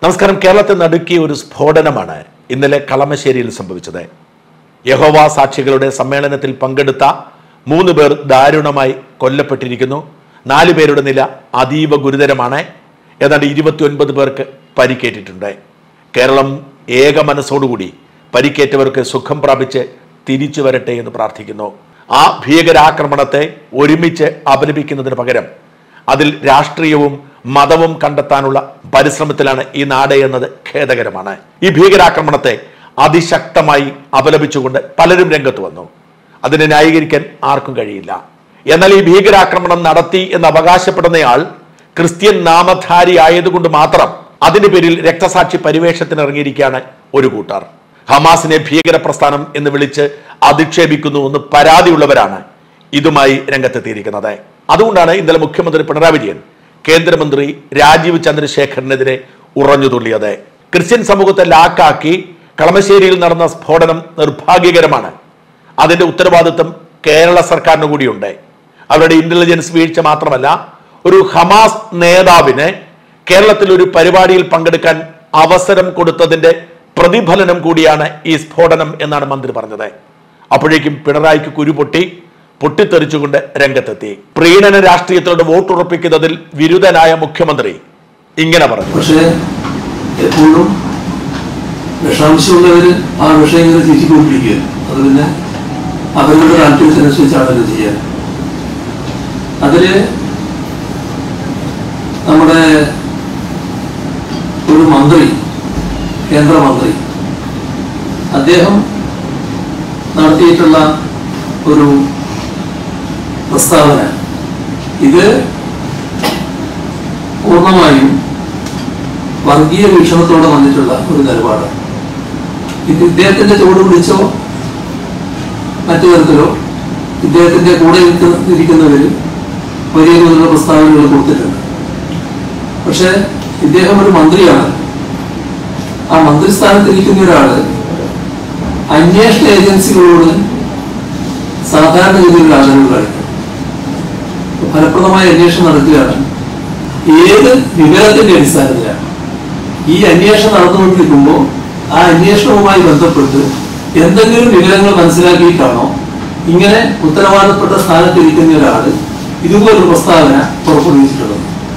നമസ്കാരം കേരളത്തെ നടുക്കിയ ഒരു സ്ഫോടനമാണ് ഇന്നലെ കളമശ്ശേരിയിൽ സംഭവിച്ചത് യഹോവ സാക്ഷികളുടെ സമ്മേളനത്തിൽ പങ്കെടുത്ത മൂന്ന് പേർ ദാരുണമായി കൊല്ലപ്പെട്ടിരിക്കുന്നു നാല് പേരുടെ നില അതീവ ഗുരുതരമാണ് ഏതാണ്ട് ഇരുപത്തിയൊൻപത് പേർക്ക് പരിക്കേറ്റിട്ടുണ്ട് കേരളം ഏക മനസ്സോടുകൂടി പരിക്കേറ്റവർക്ക് സുഖം പ്രാപിച്ച് തിരിച്ചു വരട്ടെ എന്ന് പ്രാർത്ഥിക്കുന്നു ആ ഭീകരാക്രമണത്തെ ഒരുമിച്ച് അപലപിക്കുന്നതിന് പകരം അതിൽ രാഷ്ട്രീയവും മതവും കണ്ടെത്താനുള്ള പരിശ്രമത്തിലാണ് ഈ നാട് എന്നത് ഖേദകരമാണ് ഈ ഭീകരാക്രമണത്തെ അതിശക്തമായി അപലപിച്ചുകൊണ്ട് പലരും രംഗത്ത് വന്നു അതിനെ ന്യായീകരിക്കാൻ ആർക്കും കഴിയില്ല എന്നാൽ ഈ ഭീകരാക്രമണം നടത്തി എന്ന് അവകാശപ്പെടുന്നയാൾ ക്രിസ്ത്യൻ നാമധാരി ആയതുകൊണ്ട് മാത്രം അതിന്റെ പേരിൽ രക്തസാക്ഷി പരിവേഷത്തിന് ഇറങ്ങിയിരിക്കുകയാണ് ഒരു കൂട്ടർ ഹമാസിനെ ഭീകര പ്രസ്ഥാനം എന്ന് വിളിച്ച് അധിക്ഷേപിക്കുന്നു എന്ന് പരാതിയുള്ളവരാണ് ഇതുമായി രംഗത്തെത്തിയിരിക്കുന്നത് അതുകൊണ്ടാണ് ഇന്നലെ മുഖ്യമന്ത്രി പിണറായി വിജയൻ കേന്ദ്രമന്ത്രി രാജീവ് ചന്ദ്രശേഖരനെതിരെ ഉറഞ്ഞു തുള്ളിയത് ക്രിസ്ത്യൻ സമൂഹത്തെ ലാക്കാക്കി കളമശ്ശേരിയിൽ നടന്ന സ്ഫോടനം നിർഭാഗ്യകരമാണ് അതിന്റെ ഉത്തരവാദിത്വം കേരള സർക്കാരിന് കൂടിയുണ്ട് അവരുടെ ഇന്റലിജൻസ് വീഴ്ച മാത്രമല്ല ഒരു ഹമാസ് നേതാവിന് കേരളത്തിൽ ഒരു പരിപാടിയിൽ പങ്കെടുക്കാൻ അവസരം കൊടുത്തതിന്റെ പ്രതിഫലനം കൂടിയാണ് ഈ സ്ഫോടനം എന്നാണ് മന്ത്രി പറഞ്ഞത് അപ്പോഴേക്കും പിണറായിക്ക് കുരുപൊട്ടി പൊട്ടിത്തെറിച്ചുകൊണ്ട് രംഗത്തെത്തി പ്രീണന രാഷ്ട്രീയത്തോട് വോട്ടുറപ്പിക്കുന്നതിൽ വിരുദ്ധനായ മുഖ്യമന്ത്രി ഇങ്ങനെ പറഞ്ഞു പക്ഷേ എപ്പോഴും വിഷാംശമുള്ളവർ ആ വിഷയം ഇങ്ങനെ തിരിച്ചുകൊണ്ടിരിക്കുക അത് പിന്നെ അവരുടെ താല്പര്യത്തിനനുസരിച്ചാണ് അത് ചെയ്യാൻ അതില് നമ്മുടെ ഒരു മന്ത്രി കേന്ദ്രമന്ത്രി അദ്ദേഹം നടത്തിയിട്ടുള്ള ഒരു പ്രസ്താവന ഇത് പൂർണ്ണമായും വർഗീയ വീക്ഷണത്തോടെ വന്നിട്ടുള്ള ഒരു നിലപാടാണ് ഇത് ഇദ്ദേഹത്തിന്റെ ചുവട് പിടിച്ചോ മറ്റു തരത്തിലോ ഇദ്ദേഹത്തിന്റെ കൂടെ ഇരിക്കുന്ന- ഇരിക്കുന്നവര് വലിയ തോതിലുള്ള പ്രസ്താവനകൾ കൊടുത്തിട്ടുണ്ട് പക്ഷെ ഇദ്ദേഹം ഒരു മന്ത്രിയാണ് ആ മന്ത്രിസ്ഥാനത്തിരിക്കുന്ന ഒരാള് അന്വേഷണ ഏജൻസികളോട് സാധാരണഗതിയിൽ ആദരവ് കാണിക്കും ഫലപ്രദമായ അന്വേഷണം നടത്തുകയാണ് ഏത് വിവരത്തിന്റെ അടിസ്ഥാനത്തിലാണ് ഈ അന്വേഷണം നടന്നുകൊണ്ടിരിക്കുമ്പോൾ ആ അന്വേഷണവുമായി ബന്ധപ്പെട്ട് എന്തെങ്കിലും വിവരങ്ങൾ മനസ്സിലാക്കിയിട്ടാണോ ഇങ്ങനെ ഉത്തരവാദപ്പെട്ട സ്ഥാനത്തിരിക്കുന്ന ഒരാൾ ഇതുപോലൊരു പ്രസ്താവന പുറപ്പെടുവിച്ചിട്ടുള്ളത്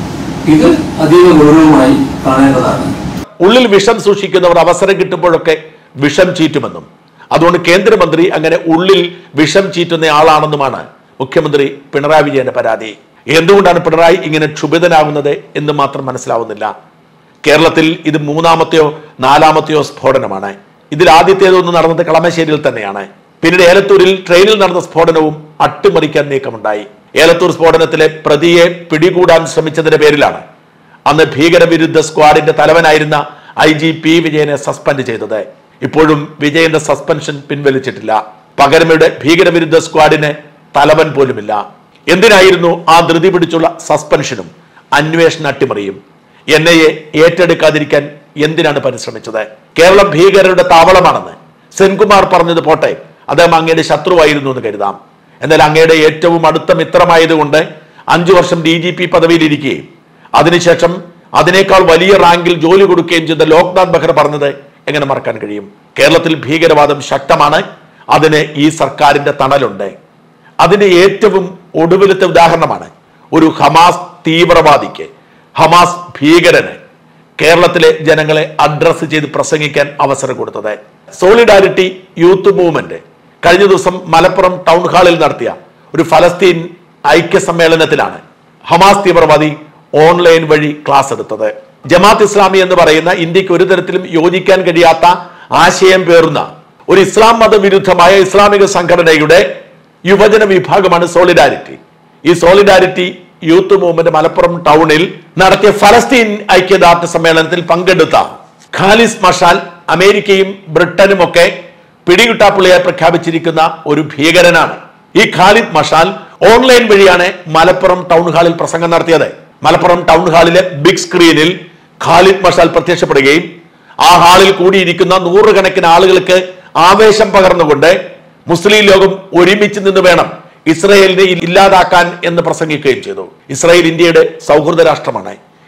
ഇത് അതീവ ഗൗരവമായി കാണേണ്ടതാണ് ഉള്ളിൽ വിഷം സൂക്ഷിക്കുന്നവർ അവസരം കിട്ടുമ്പോഴൊക്കെ വിഷം ചീറ്റുമെന്നും അതുകൊണ്ട് കേന്ദ്രമന്ത്രി അങ്ങനെ ഉള്ളിൽ വിഷം ചീറ്റുന്ന ആളാണെന്നുമാണ് മുഖ്യമന്ത്രി പിണറായി വിജയന്റെ പരാതി എന്തുകൊണ്ടാണ് പിണറായി ഇങ്ങനെ ക്ഷുഭിതനാകുന്നത് എന്ന് മാത്രം മനസ്സിലാവുന്നില്ല കേരളത്തിൽ ഇത് മൂന്നാമത്തെയോ നാലാമത്തെയോ സ്ഫോടനമാണ് ഇതിൽ ആദ്യത്തേതൊന്ന് നടന്നത് കളമശ്ശേരിയിൽ തന്നെയാണ് പിന്നീട് ഏലത്തൂരിൽ ട്രെയിനിൽ നടന്ന സ്ഫോടനവും അട്ടിമറിക്കാൻ നീക്കമുണ്ടായി ഏലത്തൂർ സ്ഫോടനത്തിലെ പ്രതിയെ പിടികൂടാൻ ശ്രമിച്ചതിന്റെ പേരിലാണ് അന്ന് ഭീകരവിരുദ്ധ സ്ക്വാഡിന്റെ തലവനായിരുന്ന ഐ ജി പി വിജയനെ സസ്പെൻഡ് ചെയ്തത് ഇപ്പോഴും വിജയന്റെ സസ്പെൻഷൻ പിൻവലിച്ചിട്ടില്ല പകരമയുടെ ഭീകരവിരുദ്ധ സ്ക്വാഡിന് തലവൻ പോലുമില്ല എന്തിനായിരുന്നു ആ ധൃതി പിടിച്ചുള്ള സസ്പെൻഷനും അന്വേഷണ അട്ടിമറിയും എൻ ഐ എ ഏറ്റെടുക്കാതിരിക്കാൻ എന്തിനാണ് പരിശ്രമിച്ചത് കേരളം ഭീകരരുടെ താവളമാണെന്ന് സെൻകുമാർ പറഞ്ഞത് പോട്ടെ അദ്ദേഹം അങ്ങയുടെ ശത്രുവായിരുന്നു എന്ന് കരുതാം എന്നാൽ അങ്ങയുടെ ഏറ്റവും അടുത്ത മിത്രമായതുകൊണ്ട് അഞ്ചു വർഷം ഡി ജി പി പദവിയിലിരിക്കുകയും അതിനുശേഷം അതിനേക്കാൾ വലിയ റാങ്കിൽ ജോലി കൊടുക്കുകയും ചെയ്ത ലോക്നാഥ് ബെഹ്റ പറഞ്ഞത് എങ്ങനെ മറക്കാൻ കഴിയും കേരളത്തിൽ ഭീകരവാദം ശക്തമാണ് അതിന് ഈ സർക്കാരിന്റെ തണലുണ്ട് അതിന്റെ ഏറ്റവും ഒടുവിലത്തെ ഉദാഹരണമാണ് ഒരു ഹമാസ് തീവ്രവാദിക്ക് ഹമാസ് ഭീകരന് കേരളത്തിലെ ജനങ്ങളെ അഡ്രസ് ചെയ്ത് പ്രസംഗിക്കാൻ അവസരം കൊടുത്തത് സോളിഡാരിറ്റി യൂത്ത് മൂവ്മെന്റ് കഴിഞ്ഞ ദിവസം മലപ്പുറം ടൗൺ ഹാളിൽ നടത്തിയ ഒരു ഫലസ്തീൻ ഐക്യ സമ്മേളനത്തിലാണ് ഹമാസ് തീവ്രവാദി ഓൺലൈൻ വഴി ക്ലാസ് എടുത്തത് ജമാത്ത് ഇസ്ലാമി എന്ന് പറയുന്ന ഇന്ത്യക്ക് ഒരു തരത്തിലും യോജിക്കാൻ കഴിയാത്ത ആശയം പേറുന്ന ഒരു ഇസ്ലാം മതവിരുദ്ധമായ ഇസ്ലാമിക സംഘടനയുടെ യുവജന വിഭാഗമാണ് സോളിഡാരിറ്റി ഈ സോളിഡാരിറ്റി യൂത്ത് മൂവ്മെന്റ് മലപ്പുറം ടൗണിൽ നടത്തിയ ഫലസ്തീൻ ഐക്യദാർഢ്യ സമ്മേളനത്തിൽ പങ്കെടുത്ത ഖാലിസ് മഷാൽ അമേരിക്കയും ബ്രിട്ടനും ഒക്കെ പിടികിട്ടാപ്പുള്ളിയായി പ്രഖ്യാപിച്ചിരിക്കുന്ന ഒരു ഭീകരനാണ് ഈ ഖാലിദ് മഷാൽ ഓൺലൈൻ വഴിയാണ് മലപ്പുറം ടൗൺ ഹാളിൽ പ്രസംഗം നടത്തിയത് മലപ്പുറം ടൗൺ ഹാളിലെ ബിഗ് സ്ക്രീനിൽ ഖാലിദ് മഷാൽ പ്രത്യക്ഷപ്പെടുകയും ആ ഹാളിൽ കൂടിയിരിക്കുന്ന നൂറുകണക്കിന് ആളുകൾക്ക് ആവേശം പകർന്നുകൊണ്ട് മുസ്ലിം ലോകം ഒരുമിച്ച് നിന്ന് വേണം ഇസ്രയേലിനെ ഇല്ലാതാക്കാൻ എന്ന് പ്രസംഗിക്കുകയും ചെയ്തു ഇസ്രായേൽ ഇന്ത്യയുടെ സൗഹൃദ രാഷ്ട്രമാണ്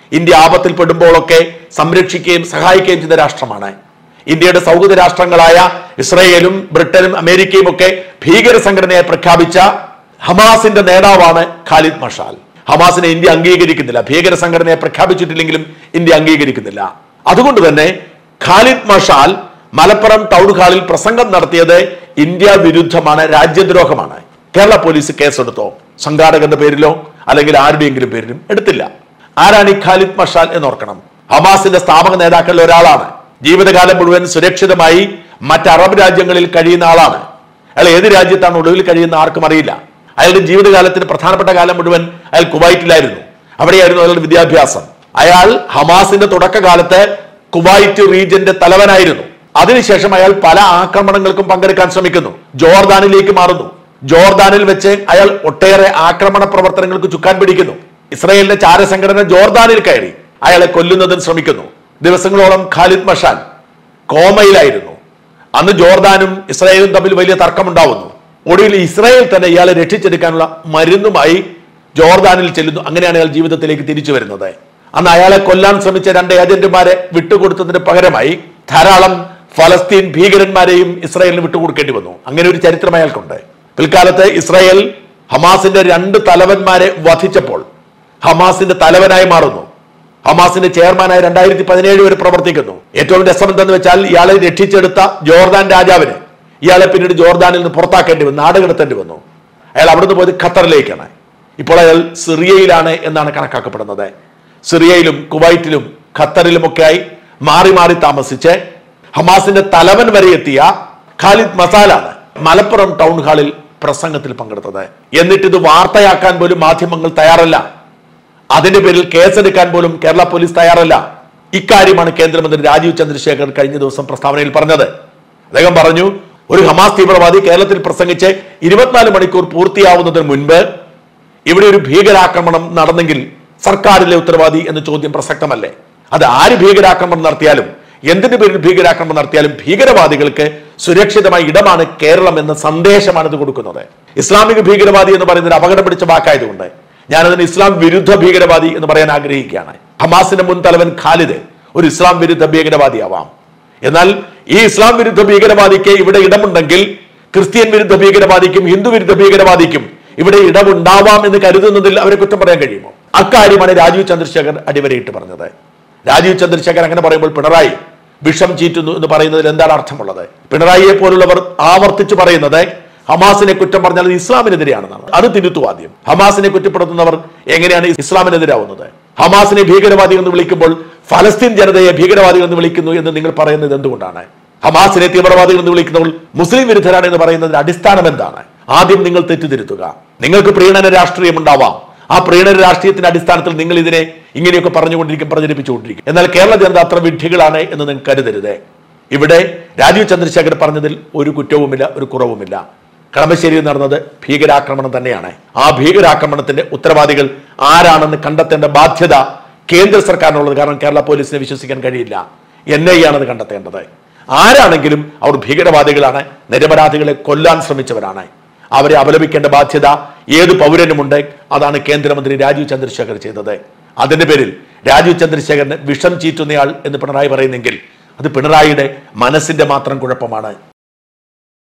ഇന്ത്യ ആപത്തിൽപ്പെടുമ്പോഴൊക്കെ സംരക്ഷിക്കുകയും സഹായിക്കുകയും ചെയ്ത രാഷ്ട്രമാണ് ഇന്ത്യയുടെ സൗഹൃദ രാഷ്ട്രങ്ങളായ ഇസ്രയേലും ബ്രിട്ടനും അമേരിക്കയും ഒക്കെ ഭീകര സംഘടനയെ പ്രഖ്യാപിച്ച ഹമാസിന്റെ നേതാവാണ് ഖാലിദ് മഷാൽ ഹമാസിനെ ഇന്ത്യ അംഗീകരിക്കുന്നില്ല ഭീകര സംഘടനയെ പ്രഖ്യാപിച്ചിട്ടില്ലെങ്കിലും ഇന്ത്യ അംഗീകരിക്കുന്നില്ല അതുകൊണ്ട് തന്നെ ഖാലിദ് മഷാൽ മലപ്പുറം ടൗൺ ഹാളിൽ പ്രസംഗം നടത്തിയത് ഇന്ത്യ വിരുദ്ധമാണ് രാജ്യദ്രോഹമാണ് കേരള പോലീസ് കേസെടുത്തോ സംഘാടകന്റെ പേരിലോ അല്ലെങ്കിൽ ആരുടെയെങ്കിലും പേരിലും എടുത്തില്ല ആരാണ് ഈ ഖാലിദ് മഷാൽ എന്നോർക്കണം ഹമാസിന്റെ സ്ഥാപക നേതാക്കളിൽ ഒരാളാണ് ജീവിതകാലം മുഴുവൻ സുരക്ഷിതമായി മറ്റ് അറബ് രാജ്യങ്ങളിൽ കഴിയുന്ന ആളാണ് അയാൾ ഏത് രാജ്യത്താണ് ഒടുവിൽ കഴിയുന്ന ആർക്കും അറിയില്ല അയാളുടെ ജീവിതകാലത്തിന് പ്രധാനപ്പെട്ട കാലം മുഴുവൻ അയാൾ കുവൈറ്റിലായിരുന്നു അവിടെയായിരുന്നു അയാളുടെ വിദ്യാഭ്യാസം അയാൾ ഹമാസിന്റെ തുടക്കകാലത്ത് കുവൈറ്റ് റീജിയന്റെ തലവനായിരുന്നു അതിനുശേഷം അയാൾ പല ആക്രമണങ്ങൾക്കും പങ്കെടുക്കാൻ ശ്രമിക്കുന്നു ജോർദാനിലേക്ക് മാറുന്നു ജോർദാനിൽ വെച്ച് അയാൾ ഒട്ടേറെ ആക്രമണ പ്രവർത്തനങ്ങൾക്ക് ചുക്കാൻ പിടിക്കുന്നു ഇസ്രായേലിന്റെ ചാരസംഘടന ജോർദാനിൽ കയറി അയാളെ കൊല്ലുന്നതിന് ശ്രമിക്കുന്നു ദിവസങ്ങളോളം ഖാലിദ് മഷാൻ കോമയിലായിരുന്നു അന്ന് ജോർദാനും ഇസ്രായേലും തമ്മിൽ വലിയ തർക്കമുണ്ടാവുന്നു ഒടുവിൽ ഇസ്രായേൽ തന്നെ ഇയാളെ രക്ഷിച്ചെടുക്കാനുള്ള മരുന്നുമായി ജോർദാനിൽ ചെല്ലുന്നു അങ്ങനെയാണ് അയാൾ ജീവിതത്തിലേക്ക് തിരിച്ചു വരുന്നത് അന്ന് അയാളെ കൊല്ലാൻ ശ്രമിച്ച രണ്ട് ഏജന്റുമാരെ വിട്ടുകൊടുത്തതിന് പകരമായി ധാരാളം ഫലസ്തീൻ ഭീകരന്മാരെയും ഇസ്രായേലിന് വിട്ടുകൊടുക്കേണ്ടി വന്നു അങ്ങനെ ഒരു ചരിത്രം അയാൾക്കുണ്ട് പിൽക്കാലത്ത് ഇസ്രായേൽ ഹമാസിന്റെ രണ്ട് തലവന്മാരെ വധിച്ചപ്പോൾ ഹമാസിന്റെ തലവനായി മാറുന്നു ഹമാസിന്റെ ചെയർമാനായി രണ്ടായിരത്തി പതിനേഴ് വരെ പ്രവർത്തിക്കുന്നു ഏറ്റവും രസം എന്തെന്ന് വെച്ചാൽ ഇയാളെ രക്ഷിച്ചെടുത്ത ജോർദാൻ രാജാവിന് ഇയാളെ പിന്നീട് ജോർദാനിൽ നിന്ന് പുറത്താക്കേണ്ടി വന്നു നാട് കിടത്തേണ്ടി വന്നു അയാൾ അവിടുന്ന് പോയത് ഖത്തറിലേക്കാണ് ഇപ്പോൾ അയാൾ സിറിയയിലാണ് എന്നാണ് കണക്കാക്കപ്പെടുന്നത് സിറിയയിലും കുവൈറ്റിലും ഖത്തറിലുമൊക്കെയായി മാറി മാറി താമസിച്ച് ഹമാസിന്റെ തലവൻ വരെ എത്തിയ ഖാലിദ് മസാലാണ് മലപ്പുറം ടൗൺ ഹാളിൽ പ്രസംഗത്തിൽ പങ്കെടുത്തത് എന്നിട്ട് ഇത് വാർത്തയാക്കാൻ പോലും മാധ്യമങ്ങൾ തയ്യാറല്ല അതിന്റെ പേരിൽ കേസെടുക്കാൻ പോലും കേരള പോലീസ് തയ്യാറല്ല ഇക്കാര്യമാണ് കേന്ദ്രമന്ത്രി രാജീവ് ചന്ദ്രശേഖർ കഴിഞ്ഞ ദിവസം പ്രസ്താവനയിൽ പറഞ്ഞത് അദ്ദേഹം പറഞ്ഞു ഒരു ഹമാസ് തീവ്രവാദി കേരളത്തിൽ പ്രസംഗിച്ച് ഇരുപത്തിനാല് മണിക്കൂർ പൂർത്തിയാവുന്നതിന് മുൻപ് ഇവിടെ ഒരു ഭീകരാക്രമണം നടന്നെങ്കിൽ സർക്കാരിലെ ഉത്തരവാദി എന്ന ചോദ്യം പ്രസക്തമല്ലേ അത് ആര് ഭീകരാക്രമണം നടത്തിയാലും എന്തിന്റെ പേരിൽ ഭീകരാക്രമണം നടത്തിയാലും ഭീകരവാദികൾക്ക് സുരക്ഷിതമായ ഇടമാണ് കേരളം എന്ന സന്ദേശമാണ് ഇത് കൊടുക്കുന്നത് ഇസ്ലാമിക ഭീകരവാദി എന്ന് പറയുന്നത് ഒരു അപകടം പിടിച്ച വാക്കായതുകൊണ്ട് ഞാനതിന് ഇസ്ലാം വിരുദ്ധ ഭീകരവാദി എന്ന് പറയാൻ ആഗ്രഹിക്കുകയാണ് ഹമാസിന്റെ മുൻ തലവൻ ഖാലിദ് ഒരു ഇസ്ലാം വിരുദ്ധ ഭീകരവാദിയാവാം എന്നാൽ ഈ ഇസ്ലാം വിരുദ്ധ ഭീകരവാദിക്ക് ഇവിടെ ഇടമുണ്ടെങ്കിൽ ക്രിസ്ത്യൻ വിരുദ്ധ ഭീകരവാദിക്കും ഹിന്ദു വിരുദ്ധ ഭീകരവാദിക്കും ഇവിടെ ഇടമുണ്ടാവാം എന്ന് കരുതുന്നതിൽ അവരെ കുറ്റം പറയാൻ കഴിയുമോ അക്കാര്യമാണ് രാജീവ് ചന്ദ്രശേഖർ അടിവരയിട്ട് പറഞ്ഞത് രാജീവ് ചന്ദ്രശേഖർ അങ്ങനെ പറയുമ്പോൾ പിണറായി വിഷം ചീറ്റുന്നു എന്ന് പറയുന്നതിൽ എന്താണ് അർത്ഥമുള്ളത് പിണറായിയെ പോലുള്ളവർ ആവർത്തിച്ചു പറയുന്നത് ഹമാസിനെ കുറ്റം പറഞ്ഞാൽ അത് ഇസ്ലാമിനെതിരെയാണെന്നാണ് അത് തിരുത്തു ആദ്യം ഹമാസിനെ കുറ്റപ്പെടുത്തുന്നവർ എങ്ങനെയാണ് ഇസ്ലാമിനെതിരാവുന്നത് ഹമാസിനെ ഭീകരവാദികൾ എന്ന് വിളിക്കുമ്പോൾ ഫലസ്തീൻ ജനതയെ ഭീകരവാദികൾ എന്ന് വിളിക്കുന്നു എന്ന് നിങ്ങൾ പറയുന്നത് എന്തുകൊണ്ടാണ് ഹമാസിനെ തീവ്രവാദികൾ എന്ന് വിളിക്കുന്നവർ മുസ്ലിം വിരുദ്ധരാണ് എന്ന് പറയുന്നതിന്റെ അടിസ്ഥാനം എന്താണ് ആദ്യം നിങ്ങൾ തെറ്റിദ്ധരുത്തുക നിങ്ങൾക്ക് പ്രീണന രാഷ്ട്രീയം ഉണ്ടാവാം ആ പ്രീണന രാഷ്ട്രീയത്തിന്റെ അടിസ്ഥാനത്തിൽ നിങ്ങൾ ഇതിനെ ഇങ്ങനെയൊക്കെ പറഞ്ഞുകൊണ്ടിരിക്കും പ്രചരിപ്പിച്ചുകൊണ്ടിരിക്കും എന്നാൽ കേരള ജനത അത്ര വിഡ്ഢികളാണ് എന്ന് നിങ്ങൾ കരുതരുത് ഇവിടെ രാജീവ് ചന്ദ്രശേഖർ പറഞ്ഞതിൽ ഒരു കുറ്റവുമില്ല ഒരു കുറവുമില്ല കളമശ്ശേരിയിൽ നടന്നത് ഭീകരാക്രമണം തന്നെയാണ് ആ ഭീകരാക്രമണത്തിന്റെ ഉത്തരവാദികൾ ആരാണെന്ന് കണ്ടെത്തേണ്ട ബാധ്യത കേന്ദ്ര സർക്കാരിനുള്ളത് കാരണം കേരള പോലീസിനെ വിശ്വസിക്കാൻ കഴിയില്ല എൻ ഐ ആണത് കണ്ടെത്തേണ്ടത് ആരാണെങ്കിലും അവർ ഭീകരവാദികളാണ് നിരപരാധികളെ കൊല്ലാൻ ശ്രമിച്ചവരാണ് അവരെ അപലപിക്കേണ്ട ബാധ്യത ഏത് പൗരനുമുണ്ട് അതാണ് കേന്ദ്രമന്ത്രി രാജീവ് ചന്ദ്രശേഖർ ചെയ്തത് അതിന്റെ പേരിൽ രാജീവ് ചന്ദ്രശേഖരന് വിഷം ചീറ്റുന്നയാൾ എന്ന് പിണറായി പറയുന്നെങ്കിൽ അത് പിണറായിയുടെ മനസ്സിന്റെ മാത്രം കുഴപ്പമാണ്